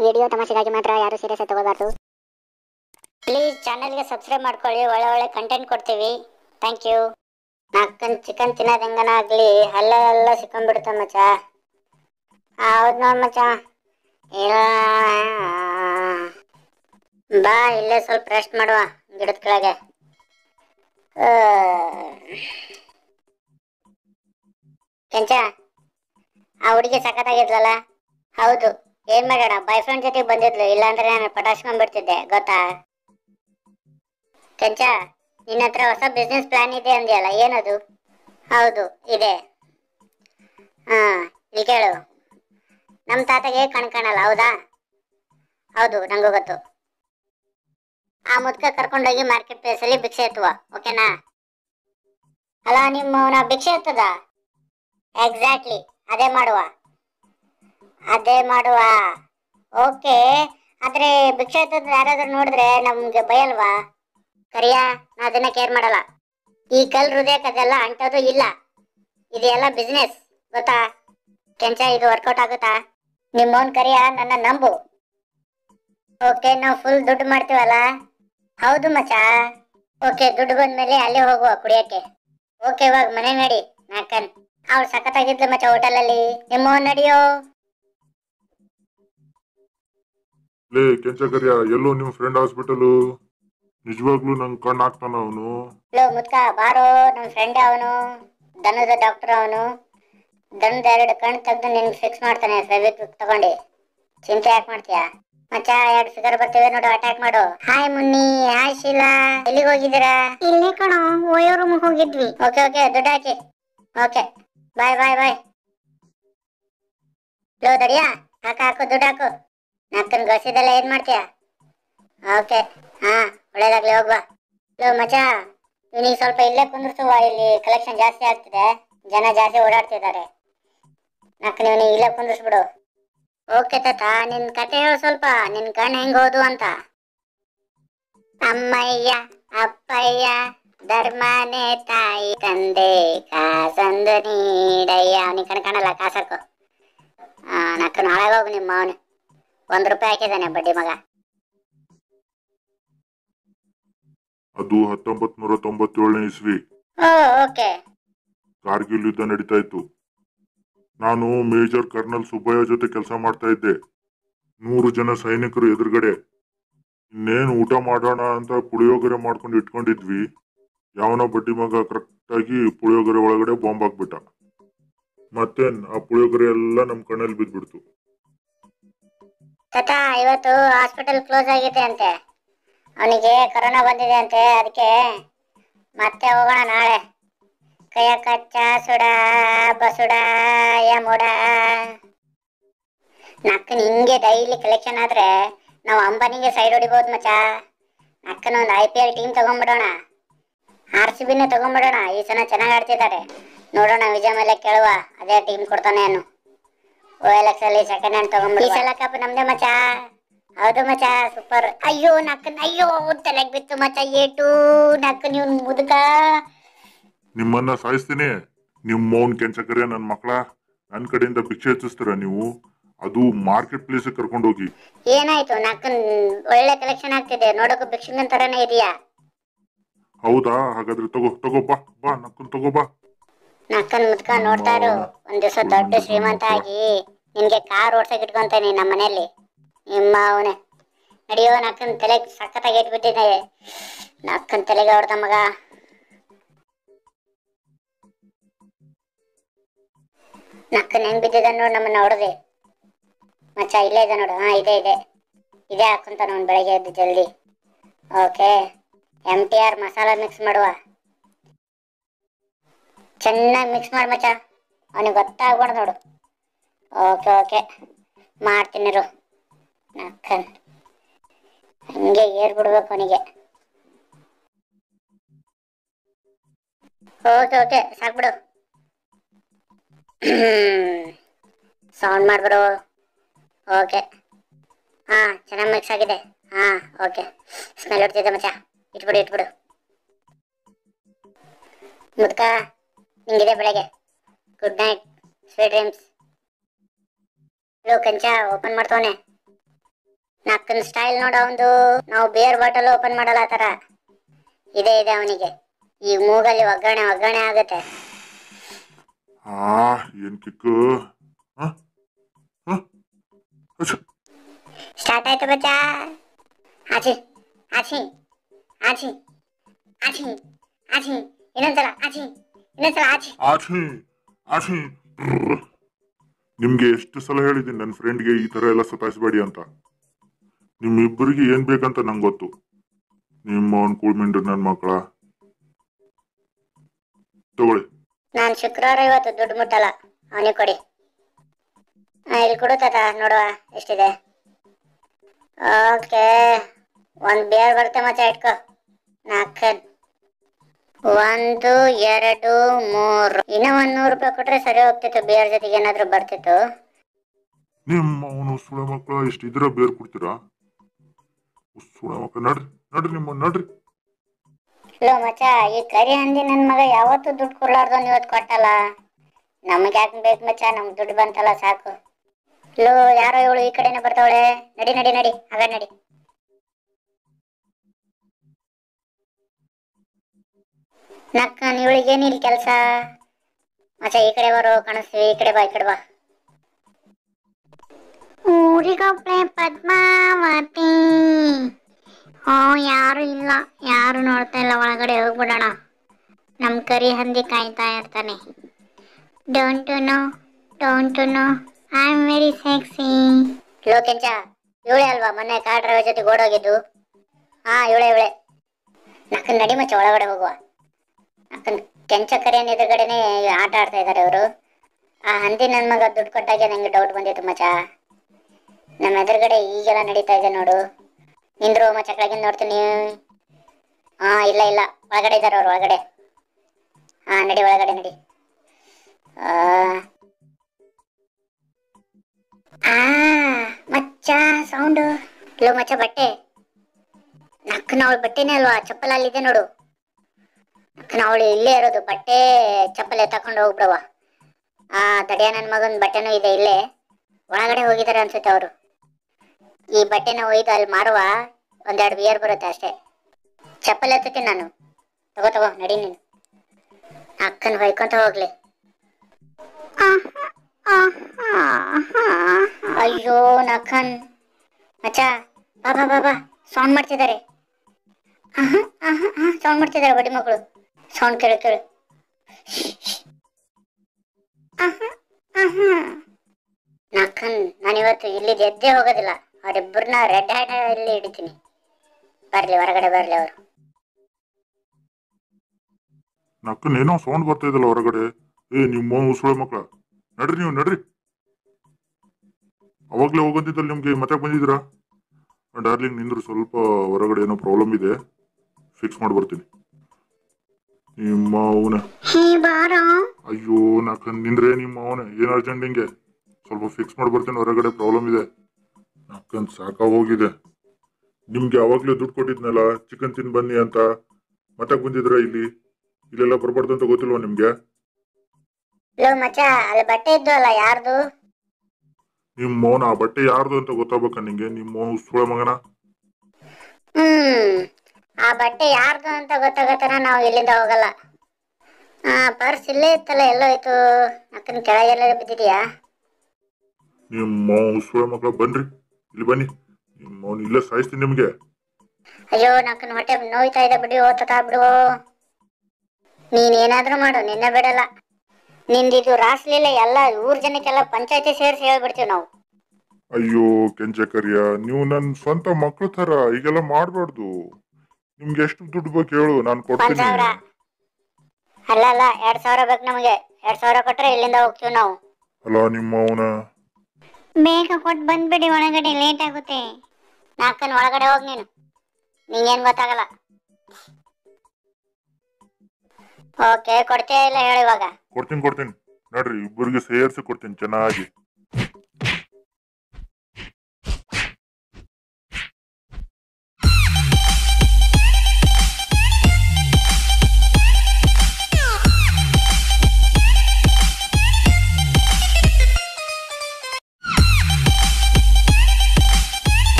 Video ತಮಾಷೆಗಾಗಿ ಮಾತ್ರ ಯಾರು ಸೀರಿಯಸ್ ತಗೋಬಾರ್ದು ಪ್ಲೀಸ್ ಚಾನಲ್ಗೆ ಸಬ್ಸ್ಕ್ರೈಬ್ ಮಾಡ್ಕೊಳ್ಳಿ ಒಳ್ಳೆ ಒಳ್ಳೆ ಕಂಟೆಂಟ್ ಕೊಡ್ತೀವಿ ಥ್ಯಾಂಕ್ ಯು ನಾಲ್ಕನ್ ಚಿಕನ್ ತಿನ್ನೋದು ಹೆಂಗನ ಆಗ್ಲಿ ಹಲ್ಲೆಲ್ಲ ಸಿಕ್ಕೊಂಡ್ಬಿಡುತ್ತೆ ಮಚ್ಚ ಹೌದು ನೋಡ್ ಮಚ್ಚ ಇಲ್ಲ ಬಾ ಇಲ್ಲೇ ಸ್ವಲ್ಪ ರೆಸ್ಟ್ ಮಾಡುವ ಗಿಡದ ಕೆಳಗೆ ಆ, ಕೆಂಚ ಆ ಹುಡುಗಿ ಸಖತ್ತಾಗಿದ್ಲಲ್ಲ ಹೌದು ಏನ್ ಮಾಡೋಣ ಬಾಯ್ ಫ್ರೆಂಡ್ ಜೊತೆಗೆ ಬಂದಿದ್ಲು ಇಲ್ಲಾಂದ್ರೆ ನಾನು ಪಟಾಸ್ಕೊಂಡ್ಬಿಡ್ತಿದ್ದೆ ಗೊತ್ತಾ ಕೆಂಚ ನಿನ್ನ ಹತ್ರ ಹೊಸ ಬಿಸ್ನೆಸ್ ಪ್ಲಾನ್ ಇದೆ ಅಂದ್ಯಲ್ಲ ಏನದು ಹೌದು ಇದೆ ಹಾ ಇಲ್ಲಿ ಕೇಳು ನಮ್ಮ ತಾತಗೆ ಕಣ್ ಕಾಣಲ್ಲ ಹೌದಾ ಹೌದು ನಂಗೂ ಗೊತ್ತು ಆ ಮುದ್ಕ ಕರ್ಕೊಂಡೋಗಿ ಮಾರ್ಕೆಟ್ ಪ್ಲೇಸ್ ಅಲ್ಲಿ ಭಿಕ್ಷೆ ಎತ್ತುವ ಓಕೆನಾ ಅಲ್ಲ ನಿಮ್ಮ ಭಿಕ್ಷೆ ಎತ್ತದ ಎಕ್ಸಾಕ್ಟ್ಲಿ ಅದೇ ಮಾಡುವ ಅದೇ ಮಾಡುವ ಓಕೆ ಆದ್ರೆ ಭಿಕ್ಷೆ ಎತ್ತದ ಯಾರಾದ್ರೂ ನೋಡಿದ್ರೆ ನಮ್ಗೆ ಭಯಲ್ವಾ ಕರಿಯ ನಾ ಅದನ್ನ ಕೇರ್ ಮಾಡಲ್ಲ ಈ ಕಲ್ ಹೃದಯಕ್ಕೆ ಅದೆಲ್ಲ ಅಂಟೋದು ಇಲ್ಲ ಇದೆಲ್ಲ ಬಿಸ್ನೆಸ್ ಗೊತ್ತಾ ಕೆಂಚ ಇದು ವರ್ಕೌಟ್ ಆಗುತ್ತಾ ನಿಮ್ಮವನ್ ಕರಿಯ ನನ್ನ ನಂಬು ಓಕೆ ನಾವು ಫುಲ್ ದುಡ್ಡು ಮಾಡ್ತೀವಲ್ಲ ಹೌದು ಮಚ್ಚ ಓಕೆ ದುಡ್ಡು ಬಂದ್ಮೇಲೆ ಅಲ್ಲೇ ಹೋಗುವ ಕುಡಿಯಕ್ಕೆ ಓಕೆ ಇವಾಗ ಮನೆ ನಡಿ ನಾಕನ್ ಅವ್ಳು ಸಖತ್ತಾಗಿದ್ಲು ಮಚ್ಚ ಹೋಟೆಲಲ್ಲಿ ನಿಮ್ಮವನ್ ನಡಿಯೋ ಲೇ ಕೆಂಚಕರ್ಯ ಎಲ್ಲೋ ನಿಮ್ ಫ್ರೆಂಡ್ ಹಾಸ್ಪಿಟಲು ನಿಜವಾಗ್ಲೂ ನಂಗೆ ಕಣ್ಣು ಹಾಕ್ತಾನ ಅವನು ಲೋ ಮುದ್ಕ ಬಾರೋ ನಮ್ ಫ್ರೆಂಡ್ ಅವನು ದನದ ಡಾಕ್ಟರ್ ಅವನು ದನದ ಎರಡು ಕಣ್ ತೆಗ್ದು ನಿನ್ಗೆ ಫಿಕ್ಸ್ ಮಾಡ್ತಾನೆ ಫೆವಿಕ್ವಿಕ್ ತಗೊಂಡು ಚಿಂತೆ ಯಾಕೆ ಮಾಡ್ತೀಯಾ ಮಚ್ಚ ಎರಡು ಫಿಗರ್ ಬರ್ತಿವೆ ನೋಡು ಅಟ್ಯಾಕ್ ಮಾಡು ಹಾಯ್ ಮುನ್ನಿ ಹಾಯ್ ಶೀಲಾ ಎಲ್ಲಿಗೆ ಹೋಗಿದ್ದೀರಾ ಇಲ್ಲೇ ಕಣೋ ಓಯೋ ರೂಮ್ ಹೋಗಿದ್ವಿ ಓಕೆ ಓಕೆ ದುಡ್ಡು ಹಾಕಿ ಓಕೆ ಬಾಯ್ ಬಾಯ್ ಬಾಯ್ ಲೋ ದಡಿಯಾ ಹಾಕ ಹಾಕು ದುಡ್ಡು ಹಾಕು ನಕ್ಕನ್ ಗಳಿಸಿದೆಲ್ಲ ಏನ್ ಮಾಡ್ತೀಯಾ ಓಕೆ ಹಾ ಒಳ್ಳೇದಾಗ್ಲಿ ಹೋಗ್ಬಾ ಲೋ ಮಚ್ಚ ಇವನಿಗೆ ಸ್ವಲ್ಪ ಇಲ್ಲೇ ಕುಂದಿರ್ಸುವ ಇಲ್ಲಿ ಕಲೆಕ್ಷನ್ ಜಾಸ್ತಿ ಆಗ್ತಿದೆ ಜನ ಜಾಸ್ತಿ ಓಡಾಡ್ತಿದ್ದಾರೆ ನಕ್ಕ ಇವನಿಗೆ ಇಲ್ಲೇ ಕುಂದಿರ್ಸ್ಬಿಡು ಓಕೆ ತಾತ ನಿನ್ ಕತೆ ಹೇಳು ಸ್ವಲ್ಪ ನಿನ್ ಕಣ್ಣು ಹೆಂಗ್ ಹೋದು ಅಂತ ಅಮ್ಮಯ್ಯ ಅಪ್ಪಯ್ಯ ಧರ್ಮನೇ ತಾಯಿ ತಂದೆ ಕಾಸಂದು ನೀಡಯ್ಯ ಅವನಿಗೆ ಕಣ್ ಕಾಣಲ್ಲ ಕಾಸಕ್ಕು ಆ ನಕ್ಕನು ಹಾಳಾಗೋಗು ನಿಮ್ಮ ಅವನು ಒಂದ್ ರೂಪಾಯಿ ಹಾಕಿದಾನೆ ಬಡ್ಡಿ ಮಗ ಅದು ಹತ್ತೊಂಬತ್ ನೂರ ತೊಂಬತ್ತೇಳನೇ ಇಸ್ವಿ ಓ ಓಕೆ ಕಾರ್ಗಿಲ್ ಯುದ್ಧ ನಡೀತಾ ಇತ್ತು ನಾನು ಮೇಜರ್ ಕರ್ನಲ್ ಸುಬ್ಬಯ್ಯ ಜೊತೆ ಕೆಲಸ ಮಾಡ್ತಾ ಇದ್ದೆ ನೂರು ಜನ ಸೈನಿಕರು ಎದುರುಗಡೆ ಇನ್ನೇನು ಊಟ ಮಾಡೋಣ ಅಂತ ಪುಳಿಯೋಗರೆ ಮಾಡ್ಕೊಂಡು ಇಟ್ಕೊಂಡಿದ್ವಿ ಯಾವನೋ ಬಡ್ಡಿ ಮಗ ಕರೆಕ್ಟಾಗಿ ಪುಳಿಯೋಗರೆ ಒಳಗಡೆ ಬಾಂಬ್ ಹಾಕ್ಬಿಟ್ಟ ಮತ್ತೆ ಆ ಪುಳಿಯೋಗರೆ ಎಲ್ಲ ನಮ್ಮ ಕಣ್ಣಲ್ಲಿ ಬಿದ್ದ್ಬಿಡ್ತು ತಾತ ಇವತ್ತು ಹಾಸ್ಪಿಟಲ್ ಕ್ಲೋಸ್ ಆಗಿದೆ ಅಂತೆ ಅವನಿಗೆ ಕೊರೋನಾ ಬಂದಿದೆ ಅಂತೆ ಅದಕ್ಕೆ ಮತ್ತೆ ಹೋಗೋಣ ನಾಳೆ ಕೈಯ ಕಚ್ಚ ಸುಡ ಬಸುಡ ಯಮುಡ ನಕ್ಕನ್ ಹಿಂಗೆ ಡೈಲಿ ಕಲೆಕ್ಷನ್ ಆದ್ರೆ ನಾವು ಅಂಬಾನಿಗೆ ಸೈಡ್ ಹೊಡಿಬೋದು ಮಚ್ಚ ನಕ್ಕನ ಒಂದು ಐ ಪಿ ಎಲ್ ಟೀಮ್ ತಗೊಂಡ್ಬಿಡೋಣ ಆರ್ ಸಿ ಬಿನೇ ತಗೊಂಡ್ಬಿಡೋಣ ಈ ಸಲ ಚೆನ್ನಾಗಿ ಆಡ್ತಿದ್ದಾರೆ ನೋಡೋಣ ವಿಜಯ ಮೇಲೆ ಕೇಳುವ ಅದೇ ಟೀಮ್ ಕೊಡ್ತಾನೆ ಏನು ಓ ಎಲ್ ಎಕ್ಸ್ ಅಲ್ಲಿ ಸೆಕೆಂಡ್ ಹ್ಯಾಂಡ್ ತಗೊಂಡ್ಬಿಡಿ ಈ ಸಲ ಕಪ್ ನಮ್ದೇ ಮಚ್ಚ ಹೌದು ಮಚ್ಚ ಸೂಪರ್ ಅಯ್ಯೋ ನಕ್ಕನ್ ಅಯ್ಯೋ ತಲೆಗ್ ಬಿತ್ತು ಮಚ್ಚ ಏಟು ನಕ್ಕನ್ ಇವ್ನ್ ಮುದುಕ ನಿಮ್ಮನ್ನ ಸಾಯಿಸ್ತೀನಿ ನಿಮ್ಮ ಮೌನ್ ಕೆಂಚಕರ್ಯ ನನ್ನ ಮಕ್ಕಳ ನನ್ನ ಕಡೆಯಿಂದ ಭಿಕ್ಷೆ ಹೆಚ್ಚಿಸ್ತೀರ ನೀವು ಅದು ಮಾರ್ಕೆಟ್ ಪ್ಲೇಸ್ ಕರ್ಕೊಂಡೋಗಿ ಏನಾಯ್ತು ನಕ್ಕನ್ ಒಳ್ಳೆ ಕಲೆಕ್ಷನ್ ಆಗ್ತಿದೆ ನೋಡೋಕು ಭಿಕ್ಷುಕನ್ ತರನೇ ಇದೆಯಾ ಹೌದಾ ಹಾಗಾದ್ರೆ ತಗೋ ತಗೋ ಬಾ ಬಾ ನಕ್ಕನ್ ತಗೋ ಬಾ ನಕ್ಕನ್ ಮುದ್ಕ ನೋಡ್ತಾ ಇರು ಒಂದ್ ದಿವಸ ದೊಡ್ಡ ಶ್ರೀಮಂತ ಆಗಿ ನಿನ್ಗೆ ಕಾರ್ ಓಡ್ಸಕ್ ಇಟ್ಕೊಂತಾನೆ ನಮ್ಮ ಮನೆಯಲ್ಲಿ ನಿಮ್ಮ ಅವನೇ ನಡಿಯೋ ನಕ್ಕನ್ ತಲೆ ಸಖತ್ತಾಗಿ ಇಟ್ಬಿಟ್ಟಿದೆ ನಕ್ಕನ್ ತಲೆಗೆ ಹೊಡ್ದ ಮಗ ನಕ್ಕನ್ ಹೆಂಗ್ ಬಿದ್ದಿದ ನೋಡು ನಮ್ಮನ್ನ ಹೊಡೆದೆ ಮಚ್ಚ ಇಲ್ಲೇ ಇದೆ ನೋಡು ಹಾ ಇದೆ ಇದೆ ಇದೇ ಹಾಕೊಂತ ಅವ್ನು ಬೆಳಗ್ಗೆ ಎದ್ದು ಜಲ್ದಿ okay M T R masala mix ಮಾಡುವ ಚೆನ್ನಾಗಿ ಮಿಕ್ಸ್ ಮಾಡಿ ಮಚ್ಚ ಅವನಿಗೆ ಗೊತ್ತಾಗ್ಬಾರ್ದು ನೋಡು ಓಕೆ ಓಕೆ ಮಾಡ್ತೀನಿರು ನಕ್ಕನ್ ಹಂಗೆ ಏರ್ ಬಿಡ್ಬೇಕು ಅವನಿಗೆ ಓಕೆ ಓಕೆ ಸಾಕ್ಬಿಡು ಸೌಂಡ್ ಮಾಡ್ಬಿಡು ಓಕೆ ಹಾ ಚೆನ್ನಾಗಿ ಮಿಕ್ಸ್ ಆಗಿದೆ ಹಾ ಓಕೆ ಸ್ಮೆಲ್ ಹೊಡ್ತಿದ್ದೆ ಮಚ್ಚ ಇಟ್ಬಿಡು ಇಟ್ಬಿಡು ಮುದ್ಕ ನಿಂಗಿದೆ ಬೆಳಗ್ಗೆ ಗುಡ್ ನೈಟ್ ಸ್ವೀಟ್ ಡ್ರೀಮ್ಸ್ ಲೋ ಕಂಚ ಓಪನ್ ಮಾಡ್ತವನೆ ನಕ್ಕನ್ ಸ್ಟೈಲ್ ನೋಡ ಅವಂದು ನಾವು ಬೇರ್ ಬಾಟಲ್ ಓಪನ್ ಮಾಡಲ್ಲ ಆ ತರ ಇದೆ ಇದೆ ಅವನಿಗೆ ಈಗ ಮೂಗಲ್ಲಿ ಒಗ್ಗರಣೆ ಒಗ್ಗರಣೆ ಆಗುತ್ತೆ ಆ ಏನ್ ಕಿಕ್ಕು ಹ? ಹ? ಅಚ್ಚ. ಸ್ಟಾರ್ಟ್ ಆಯ್ತು ಬಚ್ಚಾ ಆಚಿ ಆಚಿ ಆಚಿ ಆಚಿ ಆಚಿ ಇನ್ನೊಂದ್ಸಲ ಆಚಿ ಇನ್ನೊಂದ್ಸಲ ಆಚಿ ಆಚಿ ಆಚಿ ಬ್ರ್. ನಿಮ್ಗೆ ಎಷ್ಟು ಸಲ ಹೇಳಿದ್ದೀನಿ ನನ್ನ ಫ್ರೆಂಡ್ಗೆ ಈ ತರ ಎಲ್ಲ ಸತಾಯಿಸಬೇಡಿ ಅಂತ ನಿಮ್ಮಿಬ್ಬರಿಗೆ ಏನ್ ಬೇಕಂತ ನಂಗೆ ಗೊತ್ತು ನಿಮ್ಮ ಅವ್ನ್ ಕೂಳ್ಮಿಂಡ್ರು ನನ್ನ ಮಕ್ಕಳ ತಗೊಳ್ಳಿ ನಾನು ಶುಕ್ರವಾರ ಇವತ್ತು ದುಡ್ಡು ಮುಟ್ಟಲ್ಲ ಅವನಿಗೆ ಕೊಡಿ ಆ, ಇಲ್ಲಿ ಕೊಡು ತಾತ ನೋಡುವ ಎಷ್ಟಿದೆ ಓಕೆ ಒಂದು ಬೇರ್ ಬರುತ್ತೆ ಮತ್ತೆ ಇಟ್ಕೋ ನಾಲ್ಕು ಒಂದು ಎರಡು ಮೂರು ಇನ್ನೂ ಒಂದು ನೂರು ರೂಪಾಯಿ ಕೊಟ್ರೆ ಸರಿ ಹೋಗ್ತಿತ್ತು ಬೇರ್ ಜೊತೆಗೆ ಏನಾದರೂ ಬರ್ತಿತ್ತು ನಿಮ್ಮ ಅವನು ಸುಳ ಮಕ್ಕಳ ಎಷ್ಟು ಇದ್ರ ಬೇರ್ ಕೊಡ್ತೀರಾ ಸುಳ ಮಕ್ಕಳ ನಡ್ರಿ ನಡ್ರಿ ನಿಮ್ಮ ನಡ್ರಿ ಲೋ ಮಚ್ಚ ಈ ಕರಿ ಹಂದಿ ನನ್ನ ಮಗ ಯಾವತ್ತೂ ದುಡ್ಡು ಕೊಡ್ಲಾರ್ದವ್ನು ಇವತ್ತು ಕೊಟ್ಟಲ್ಲ ನಮ್ಗೆ ಯಾಕೆ ಬೇಕು ಮಚ್ಚ ನಮ್ಗೆ ದುಡ್ಡು ಬಂತಲ್ಲ ಸಾಕು ಲೋ ಯಾರೋ ಇವಳು ಈ ಕಡೆನೇ ಬರ್ತಾವಳೆ ನಡಿ ನಡಿ ನಡಿ ಆಗ ನಡಿ ನಕ್ಕ ಇವಳಿಗೇನಿಲ್ಲ ಕೆಲಸ ಮಚ್ಚ ಈ ಕಡೆ ಬರೋ ಕಾಣಿಸ್ತೀವಿ ಈ ಕಡೆ ಬಾ ಈ ಕಡೆ ಬಾ ಊರಿಗೊಬ್ಳೆ ಪದ್ಮಾವತಿ ಓ ಯಾರು ಇಲ್ಲ ಯಾರು ನೋಡ್ತಾ ಇಲ್ಲ ಒಳಗಡೆ ಹೋಗ್ಬಿಡೋಣ ನಮ್ಮ ಕರಿ ಹಂದಿ ಕಾಯ್ತಾ ಇರ್ತಾನೆ don't know don't know I am very sexy ಲೋ ಕೆಂಚ ಇವಳೆ ಅಲ್ವಾ ಮೊನ್ನೆ ಕಾರ್ ಡ್ರೈವರ್ ಜೊತೆ ಓಡೋಗಿದ್ದು ಹಾ ಇವಳೆ ಇವಳೆ ನಕ್ಕನ್ ನಡಿ ಮಚ್ಚ ಒಳಗಡೆ ಹೋಗುವ ನಕ್ಕನ್ ಕೆಂಚ ಕರಿಯನ್ ಎದುರುಗಡೆನೆ ಆಟ ಆಡ್ತಾ ಇದ್ದಾರೆ ಅವರು ಆ ಹಂದಿ ನನ್ನ ಮಗ ದುಡ್ಡು ಕೊಟ್ಟಾಗೆ ನಂಗೆ ಡೌಟ್ ಬಂದಿತ್ತು ಮಚ್ಚ ನಮ್ಮ ಎದುರುಗಡೆ ಈಗೆಲ್ಲ ನಡೀತಾ ಇದೆ ನೋಡು ನಿಂದ್ರು ಮಚ್ಚ ಕೆಳಗಿಂದ ನೋಡ್ತೀನಿ ಹಾ ಇಲ್ಲ ಇಲ್ಲ ಒಳಗಡೆ ಇದ್ದಾರೆ ಅವ್ರು ಒಳಗಡೆ ಹಾ ನಡಿ ಒಳಗಡೆ ನಡಿ ಆ ಆ, ಮಚ್ಚ ಸೌಂಡು ಲೋ ಮಚ್ಚ ಬಟ್ಟೆ ನಕ್ಕನ ಅವಳು ಬಟ್ಟೆನೇ ಅಲ್ವಾ ಚಪ್ಪಲ್ ಅಲ್ಲಿದೆ ನೋಡು ನಕ್ಕನ ಅವಳು ಇಲ್ಲೇ ಇರೋದು ಬಟ್ಟೆ ಚಪ್ಪಲ್ ತಕೊಂಡು ಹೋಗ್ಬಿಡವ ಆ ತಡೆಯ ನನ್ನ ಮಗನ ಬಟ್ಟೆನೂ ಇದೆ ಇಲ್ಲೇ ಒಳಗಡೆ ಹೋಗಿದ್ದಾರೆ ಅನ್ಸುತ್ತೆ ಅವರು ಈ ಬಟ್ಟೆನ ಒಯ್ದು ಅಲ್ಲಿ ಮಾರುವ ಒಂದೆರಡು ಬಿಯರ್ ಬರುತ್ತೆ ಅಷ್ಟೇ ಚಪ್ಪಲ್ ಎತ್ತುತ್ತೀನಿ ನಾನು ತಗೋ ತಗೋ ನಡಿ ನೀನು ಅಕ್ಕನ ಹೊಯ್ಕೊಂತ ಹೋಗ್ಲಿ ಅಯ್ಯೋ ನಕ್ಕನ್ ಮಚ್ಚ ಬಾ ಬಾ ಬಾ ಬಾ ಸೌಂಡ್ ಮಾಡ್ತಿದ್ದಾರೆ ಸೌಂಡ್ ಮಾಡ್ತಿದ್ದಾರೆ ಬಡ್ಡಿ ಮಕ್ಕಳು ಸೌಂಡ್ ಕೇಳು ಕೇಳು ನಕ್ಕನ್ ನಾನಿವತ್ತು ಇಲ್ಲಿ ಎದ್ದೇ ಹೋಗೋದಿಲ್ಲ ಅವರಿಬ್ಬರನ್ನ ರೆಡ್ ಹ್ಯಾಂಡ್ ಅಲ್ಲಿ ಹಿಡಿತೀನಿ ಬರ್ಲಿ ಹೊರಗಡೆ ಬರ್ಲಿ ಅವರು ನಕ್ಕನ್ ಏನೋ ಸೌಂಡ್ ಬರ್ತಾ ಇದಲ್ಲ ಹೊರಗಡೆ ಏ ನಿಮ್ಮ ಸುಳ ಮಕ್ಕಳ ನಡ್ರಿ ನೀವು ನಡ್ರಿ ಅವಾಗ್ಲೇ ಹೋಗಂತಿದ್ದಲ್ಲಿ ನಿಮ್ಗೆ ಮತ್ತೆ ಬಂದಿದ್ದೀರಾ ಡಾರ್ಲಿಂಗ್ ನಿಂದ್ರು ಸ್ವಲ್ಪ ಹೊರಗಡೆ ಏನೋ ಪ್ರಾಬ್ಲಮ್ ಇದೆ ಫಿಕ್ಸ್ ಮಾಡಿ ಬರ್ತೀನಿ ನಿಮ್ಮ ಅವನ ಹೇ ಬಾರೋ ಅಯ್ಯೋ ನಕ್ಕನ್ ನಿಂದ್ರೆ ನಿಮ್ಮ ಅವನ ಏನ್ ಅರ್ಜೆಂಟ್ ಹಿಂಗೆ ಸ್ವಲ್ಪ ಫಿಕ್ಸ್ ಮಾಡಿ ಬರ್ತೀನಿ ಹೊರಗಡೆ ಪ್ರಾಬ್ಲಮ್ ಇದೆ ನಕ್ಕನ್ ಸಾಕ ಹೋಗಿದೆ ನಿಮ್ಗೆ ಅವಾಗ್ಲೇ ದುಡ್ಡು ಕೊಟ್ಟಿದ್ನಲ್ಲ ಚಿಕನ್ ತಿನ್ ಬನ್ನಿ ಅಂತ ಮತ್ತೆ ಬಂದಿದ್ರ ಇಲ್ಲಿ ಇಲ್ಲೆಲ್ಲ ಬರ್ಬಾರ್ದು ಅಂತ ಗೊತ್ತಿಲ್ವಾ ನಿಮ್ಗೆ ಲೋ ಮಚ್ಚ ಅಲ್ಲಿ ಬಟ್ಟೆ ಇದ್ದು ಅಲ್ಲ ಯಾರ್ದು ನಿಮ್ ಮೌನ ಆ ಬಟ್ಟೆ ಯಾರ್ದು ಅಂತ ಗೊತ್ತಾಗ್ಬೇಕ ನಿಂಗೆ ನಿಮ್ ಮೌನ ಸುಳ ಮಗನ ಹ್ಮ್ ಆ ಬಟ್ಟೆ ಯಾರ್ದು ಅಂತ ಗೊತ್ತಾಗತ್ತನ ನಾವು ಇಲ್ಲಿಂದ ಹೋಗಲ್ಲ ಆ ಪರ್ಸ್ ಇಲ್ಲೇ ಇತ್ತಲ್ಲ ಎಲ್ಲೋಯ್ತು ಅಕ್ಕನ ಕೆಳಗೆಲ್ಲ ಬಿದ್ದಿದ್ಯಾ ನಿಮ್ ಮೌ ಸುಳ ಮಕ್ಳ ಬನ್ರಿ ಇಲ್ಲಿ ಬನ್ನಿ ನಿಮ್ ಮೌನ್ ಇಲ್ಲೇ ಸಾಯಿಸ್ತೀನಿ ನಿಮ್ಗೆ ಅಯ್ಯೋ ನಕ್ಕನ ಹೊಟ್ಟೆ ನೋಯ್ತಾ ಇದೆ ಬಿಡಿ ಓದ್ತಾ ಬಿಡು ನೀನೇನಾದ್ರೂ ಮಾಡು ನಿನ್ನೆ ಬಿಡಲ್ಲ ನಿಂದಿದು ರಾಸ್ಲಿಲ್ಲ ಎಲ್ಲ ಊರ್ ಜನಕ್ಕೆಲ್ಲ ಪಂಚಾಯತಿ ಸೇರಿಸಿ ಹೇಳ್ಬಿಡ್ತೀವಿ ನಾವು ಅಯ್ಯೋ ಕೆಂಚಕರ್ಯ ನೀವು ನನ್ ಸ್ವಂತ ಮಕ್ಳ ತರ ಈಗೆಲ್ಲ ಮಾಡ್ಬಾರ್ದು ನಿಮ್ಗೆ ಎಷ್ಟು ದುಡ್ಡು ಬೇಕು ಹೇಳು ನಾನು ಒಂದ್ ಕೊಡ್ತೀನಿ ಸಾವಿರ ಅಲ್ಲ ಅಲ್ಲ ಎರಡ್ ಸಾವಿರ ಬೇಕು ನಮಗೆ ಎರಡ್ ಸಾವಿರ ಕೊಟ್ರೆ ಇಲ್ಲಿಂದ ಹೋಗ್ತೀವಿ ನಾವು ಅಲ್ಲ ನಿಮ್ಮ ಅವನ ಬೇಗ ಕೊಟ್ಟು ಬಂದ್ಬಿಡಿ ಒಳಗಡೆ ಲೇಟ್ ಆಗುತ್ತೆ ನಾಲ್ಕನ್ ಒಳಗಡೆ ಹೋಗ್ ನೀನು ನಿಂಗೇನ್ ಗೊತ್ತಾಗಲ್ಲ ಓಕೆ ಕೊಡ್ತೀಯ ಇಲ್ಲ ಹೇಳು ಇವಾಗ ಕೊಡ್ತೀನಿ ಕೊಡ್ತೀನಿ ನೋಡ್ರಿ ಇಬ್ಬರಿಗೆ ಸೇರ್ಸಿ ಕೊಡ್ತೀನಿ ಚೆನ್ನಾಗಿ